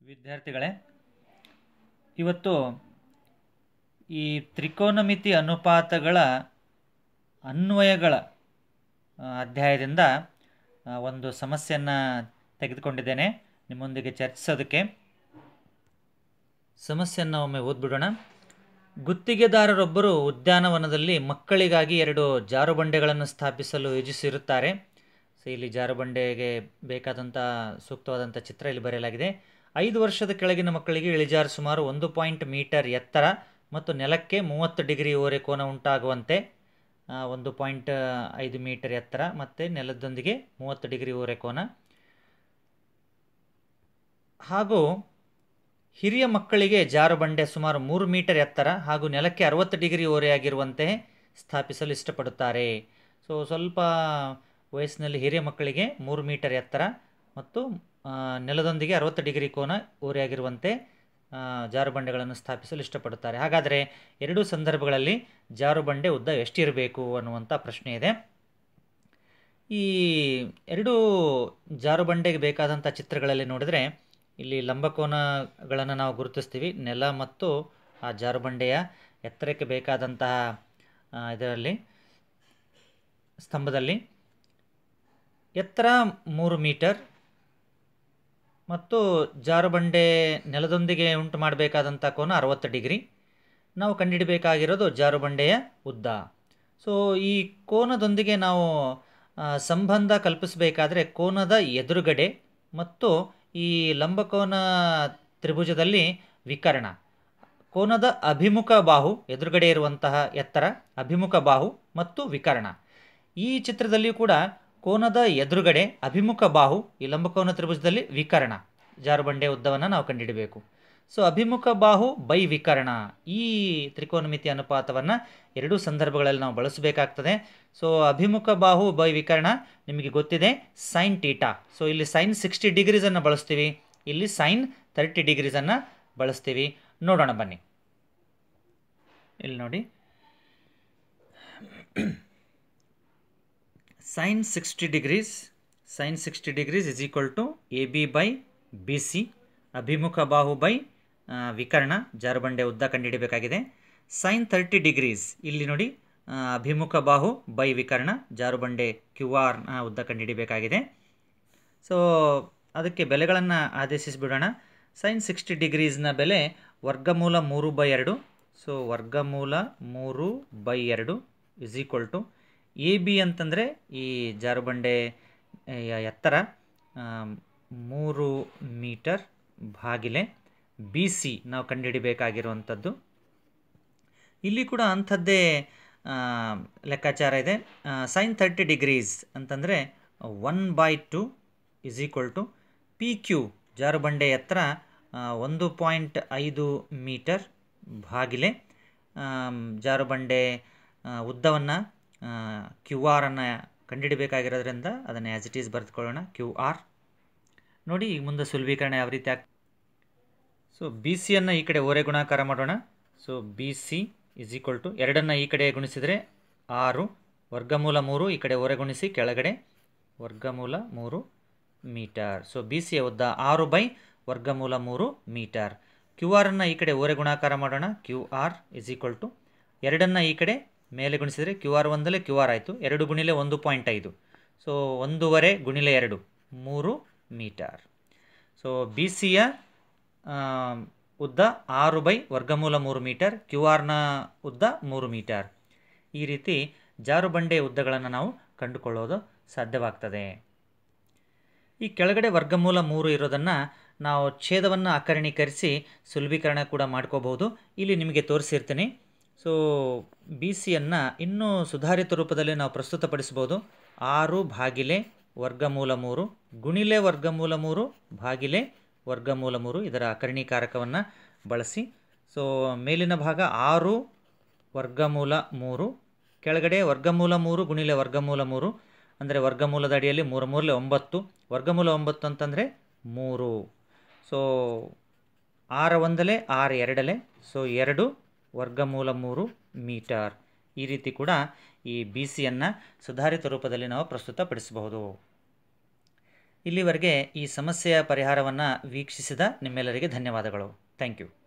ವಿದ್ಯಾರ್ಥಿಗಳೇ ಇವತ್ತು ಈ ತ್ರಿಕೋನಮಿತಿ ಅನುಪಾತಗಳ ಅನ್ವಯಗಳ ಆ, ಅಧ್ಯಾಯದಿಂದ ಆ, ಒಂದು ಸಮಸ್ಯೆಯನ್ನು ತೆಗೆದುಕೊಂಡಿದ್ದೇನೆ ನಿಮ್ಮೊಂದಿಗೆ ಚರ್ಚಿಸೋದಕ್ಕೆ ಸಮಸ್ಯೆಯನ್ನು ಒಮ್ಮೆ ಓದ್ಬಿಡೋಣ ಗುತ್ತಿಗೆದಾರರೊಬ್ಬರು ಉದ್ಯಾನವನದಲ್ಲಿ ಮಕ್ಕಳಿಗಾಗಿ ಎರಡು ಜಾರುಬಂಡೆಗಳನ್ನು ಸ್ಥಾಪಿಸಲು ಯೋಜಿಸಿರುತ್ತಾರೆ ಸೊ ಇಲ್ಲಿ ಜಾರುಬಂಡೆಗೆ ಬೇಕಾದಂಥ ಸೂಕ್ತವಾದಂಥ ಚಿತ್ರ ಇಲ್ಲಿ ಬರೆಯಲಾಗಿದೆ ಐದು ವರ್ಷದ ಕೆಳಗಿನ ಮಕ್ಕಳಿಗೆ ಇಳಿಜಾರು ಸುಮಾರು ಒಂದು ಪಾಯಿಂಟ್ ಮೀಟರ್ ಎತ್ತರ ಮತ್ತು ನೆಲಕ್ಕೆ ಮೂವತ್ತು ಡಿಗ್ರಿ ಓರೆ ಕೋನ ಉಂಟಾಗುವಂತೆ ಆ, ಒಂದು ಪಾಯಿಂಟ್ ಐದು ಮೀಟರ್ ಎತ್ತರ ಮತ್ತು ನೆಲದೊಂದಿಗೆ ಮೂವತ್ತು ಡಿಗ್ರಿ ಓರೆ ಕೋನ ಹಾಗೂ ಹಿರಿಯ ಮಕ್ಕಳಿಗೆ ಜಾರುಬಂಡೆ ಸುಮಾರು ಮೂರು ಮೀಟರ್ ಎತ್ತರ ಹಾಗೂ ನೆಲಕ್ಕೆ ಅರವತ್ತು ಡಿಗ್ರಿ ಓರೆಯಾಗಿರುವಂತೆ ಸ್ಥಾಪಿಸಲು ಇಷ್ಟಪಡುತ್ತಾರೆ ಸೊ ಸ್ವಲ್ಪ ವಯಸ್ಸಿನಲ್ಲಿ ಹಿರಿಯ ಮಕ್ಕಳಿಗೆ ಮೂರು ಮೀಟರ್ ಎತ್ತರ ಮತ್ತು ಆ, ನೆಲದೊಂದಿಗೆ ಅರವತ್ತು ಡಿಗ್ರಿ ಕೋನ ಓರೆಯಾಗಿರುವಂತೆ ಆ, ಜಾರುಬಂಡೆಗಳನ್ನು ಸ್ಥಾಪಿಸಲು ಇಷ್ಟಪಡುತ್ತಾರೆ ಹಾಗಾದರೆ ಎರಡೂ ಸಂದರ್ಭಗಳಲ್ಲಿ ಜಾರುಬಂಡೆ ಉದ್ದ ಎಷ್ಟಿರಬೇಕು ಅನ್ನುವಂಥ ಪ್ರಶ್ನೆ ಇದೆ ಈ ಎರಡು ಜಾರುಬಂಡೆಗೆ ಬೇಕಾದಂಥ ಚಿತ್ರಗಳಲ್ಲಿ ನೋಡಿದರೆ ಇಲ್ಲಿ ಲಂಬಕೋನಗಳನ್ನು ನಾವು ಗುರುತಿಸ್ತೀವಿ ನೆಲ ಮತ್ತು ಆ ಜಾರುಬಂಡೆಯ ಎತ್ತರಕ್ಕೆ ಬೇಕಾದಂತಹ ಆ, ಇದರಲ್ಲಿ ಸ್ತಂಭದಲ್ಲಿ ಎತ್ತರ ಮೂರು ಮೀಟರ್ ಮತ್ತು ಜಾರುಬಂಡೆ ನೆಲದೊಂದಿಗೆ ಉಂಟು ಮಾಡಬೇಕಾದಂಥ ಕೋನ ಅರವತ್ತು ಡಿಗ್ರಿ ನಾವು ಕಂಡುಹಿಡಬೇಕಾಗಿರೋದು ಜಾರುಬಂಡೆಯ ಉದ್ದ ಸೊ ಈ ಕೋನದೊಂದಿಗೆ ನಾವು ಆ, ಸಂಬಂಧ ಕಲ್ಪಿಸಬೇಕಾದ್ರೆ ಕೋನದ ಎದುರುಗಡೆ ಮತ್ತು ಈ ಲಂಬಕೋನ ತ್ರಿಭುಜದಲ್ಲಿ ವಿಕರ್ಣ ಕೋನದ ಅಭಿಮುಖ ಬಾಹು ಎದುರುಗಡೆ ಇರುವಂತಹ ಎತ್ತರ ಅಭಿಮುಖ ಬಾಹು ಮತ್ತು ವಿಕರ್ಣ ಈ ಚಿತ್ರದಲ್ಲಿಯೂ ಕೂಡ ಕೋನದ ಎದುರುಗಡೆ ಅಭಿಮುಖ ಬಾಹು ಈ ಲಂಬಕೋನ ತ್ರಿಭುಜದಲ್ಲಿ ವಿಕರ್ಣ ಜಾರುಬಂಡೆ ಉದ್ದವನ್ನು ನಾವು ಕಂಡುಹಿಡಬೇಕು ಸೊ ಅಭಿಮುಖ ಬಾಹು ಬೈ ವಿಕರ್ಣ ಈ ತ್ರಿಕೋನಮಿತಿ ಅನುಪಾತವನ್ನು ಎರಡೂ ಸಂದರ್ಭಗಳಲ್ಲಿ ನಾವು ಬಳಸಬೇಕಾಗ್ತದೆ ಸೊ ಅಭಿಮುಖ ಬಾಹು ಬೈ ವಿಕರ್ಣ ನಿಮಗೆ ಗೊತ್ತಿದೆ ಸೈನ್ ಟೀಟಾ ಸೊ ಇಲ್ಲಿ ಸೈನ್ ಸಿಕ್ಸ್ಟಿ ಡಿಗ್ರೀಸನ್ನು ಬಳಸ್ತೀವಿ ಇಲ್ಲಿ ಸೈನ್ ತರ್ಟಿ ಡಿಗ್ರೀಸನ್ನು ಬಳಸ್ತೀವಿ ನೋಡೋಣ ಬನ್ನಿ ಇಲ್ಲಿ ನೋಡಿ sine sixty degrees sine sixty degrees is equal to A B by B C ಅಭಿಮುಖ ಬಾಹು ಬೈ ಆ, ವಿಕರ್ಣ ಜಾರುಬಂಡೆ ಉದ್ದ ಕಂಡುಹಿಡಬೇಕಾಗಿದೆ ಸೈನ್ ತರ್ಟಿ ಡಿಗ್ರೀಸ್ ಇಲ್ಲಿ ನೋಡಿ ಆ, ಅಭಿಮುಖ ಬಾಹು ಬೈ ವಿಕರ್ಣ ಜಾರುಬಂಡೆ ಕ್ಯೂ ಆರ್ನ ಉದ್ದ ಕಂಡುಹಿಡಬೇಕಾಗಿದೆ ಸೊ ಅದಕ್ಕೆ ಬೆಲೆಗಳನ್ನು ಆದೇಶಿಸಿಬಿಡೋಣ ಸೈನ್ ಸಿಕ್ಸ್ಟಿ ಡಿಗ್ರೀಸ್ನ ಬೆಲೆ ವರ್ಗಮೂಲ ಮೂರು ಬೈ ಎರಡು ಸೊ ವರ್ಗಮೂಲ ಮೂರು ಬೈ ಎರಡು is equal to A B ಅಂತಂದರೆ ಈ ಜಾರುಬಂಡೆ ಯ ಎತ್ತರ ಆ, ಮೂರು ಮೀಟರ್ ಭಾಗಿಲೆ ಬಿ ಸಿ ನಾವು ಕಂಡುಹಿಡಿಬೇಕಾಗಿರುವಂಥದ್ದು ಇಲ್ಲಿ ಕೂಡ ಅಂಥದ್ದೇ ಆ, ಲೆಕ್ಕಾಚಾರ ಇದೆ ಸೈನ್ ತರ್ಟಿ ಡಿಗ್ರೀಸ್ ಅಂತಂದರೆ one by two is equal to P Q ಜಾರುಬಂಡೆ ಎತ್ತರ ಆ, ಒಂದು ಪಾಯಿಂಟ್ ಐದು ಮೀಟರ್ ಭಾಗಿಲೆ ಆಮ್, ಜಾರುಬಂಡೆ ಉದ್ದವನ್ನು ಕ್ಯೂ ಆರನ್ನು ಕಂಡುಹಿಡಬೇಕಾಗಿರೋದ್ರಿಂದ ಅದನ್ನು ಆ್ಯಸ್ ಇಟ್ ಈಸ್ ಬರೆದುಕೊಳ್ಳೋಣ ಕ್ಯೂ ಆರ್ ನೋಡಿ ಈಗ ಮುಂದೆ ಸುಲಭೀಕರಣ ಯಾವ ರೀತಿ ಆಗ್ ಸೊ ಬಿ ಸಿಯನ್ನು ಈ ಕಡೆ ಓರೆ ಗುಣಾಕಾರ ಮಾಡೋಣ so B C is equal to ಎರಡನ್ನು ಈ ಕಡೆ ಗುಣಿಸಿದರೆ ಆರು ವರ್ಗಮೂಲ ಮೂರು ಈ ಕಡೆ ಓರೆ ಗುಣಿಸಿ ಕೆಳಗಡೆ ವರ್ಗಮೂಲ ಮೂರು ಮೀಟರ್ ಸೊ ಬಿ ಸಿಯ ಉದ್ದ ಆರು ಬೈ ವರ್ಗಮೂಲ ಮೂರು ಮೀಟರ್ ಕ್ಯೂ ಆರನ್ನು ಈ ಕಡೆ ಓರೆ ಗುಣಾಕಾರ ಮಾಡೋಣ Q R is equal to ಎರಡನ್ನು ಈ ಕಡೆ ಮೇಲೆ ಗುಣಿಸಿದರೆ ಕ್ಯೂ ಆರ್ ಒಂದಲೇ ಕ್ಯೂ ಆರ್ ಆಯಿತು ಎರಡು ಗುಣಿಲೆ ಒಂದು ಪಾಯಿಂಟ್ ಐದು ಸೊ ಒಂದೂವರೆ ಗುಣಿಲೆ ಎರಡು ಮೂರು ಮೀಟರ್ ಸೊ ಬಿ ಸಿಯ ಉದ್ದ ಆರು ಬೈ ವರ್ಗಮೂಲ ಮೂರು ಮೀಟರ್ ಕ್ಯೂ ಆರ್ನ ಉದ್ದ ಮೂರು ಮೀಟರ್ ಈ ರೀತಿ ಜಾರುಬಂಡೆ ಉದ್ದಗಳನ್ನು ನಾವು ಕಂಡುಕೊಳ್ಳೋದು ಸಾಧ್ಯವಾಗ್ತದೆ ಈ ಕೆಳಗಡೆ ವರ್ಗಮೂಲ ಮೂರು ಇರೋದನ್ನು ನಾವು ಛೇದವನ್ನು ಅಕರಣೀಕರಿಸಿ ಸುಲಭೀಕರಣ ಕೂಡ ಮಾಡ್ಕೋಬಹುದು ಇಲ್ಲಿ ನಿಮಗೆ ತೋರಿಸಿರ್ತೀನಿ ಸೊ ಬಿ ಸಿಯನ್ನು ಇನ್ನೂ ಸುಧಾರಿತ ರೂಪದಲ್ಲಿ ನಾವು ಪ್ರಸ್ತುತಪಡಿಸ್ಬೋದು ಆರು ಭಾಗಿಲೆ ವರ್ಗಮೂಲ ಮೂರು ಗುಣಿಲೆ ವರ್ಗಮೂಲ ಮೂರು ಭಾಗಿಲೆ ವರ್ಗಮೂಲ ಮೂರು ಇದರ ಅಕರಣೀಕಾರಕವನ್ನು ಬಳಸಿ ಸೊ ಮೇಲಿನ ಭಾಗ ಆರು ವರ್ಗಮೂಲ ಮೂರು ಕೆಳಗಡೆ ವರ್ಗಮೂಲ ಮೂರು ಗುಣಿಲೆ ವರ್ಗಮೂಲ ಮೂರು ಅಂದರೆ ವರ್ಗಮೂಲದ ಅಡಿಯಲ್ಲಿ ಮೂರು ಮೂರಲೆ ಒಂಬತ್ತು ವರ್ಗಮೂಲ ಒಂಬತ್ತು ಅಂತಂದರೆ ಮೂರು ಸೊ ಆರ ಒಂದಲೆ ಆರು ಎರಡಲೆ ಸೊ ಎರಡು ವರ್ಗಮೂಲ ಮೂರು ಮೀಟರ್ ಈ ರೀತಿ ಕೂಡ ಈ ಬಿ ಸಿಯನ್ನು ಸುಧಾರಿತ ರೂಪದಲ್ಲಿ ನಾವು ಪ್ರಸ್ತುತಪಡಿಸಬಹುದು ಇಲ್ಲಿವರೆಗೆ ಈ ಸಮಸ್ಯೆಯ ಪರಿಹಾರವನ್ನು ವೀಕ್ಷಿಸಿದ ನಿಮ್ಮೆಲ್ಲರಿಗೆ ಧನ್ಯವಾದಗಳು ಥ್ಯಾಂಕ್ ಯು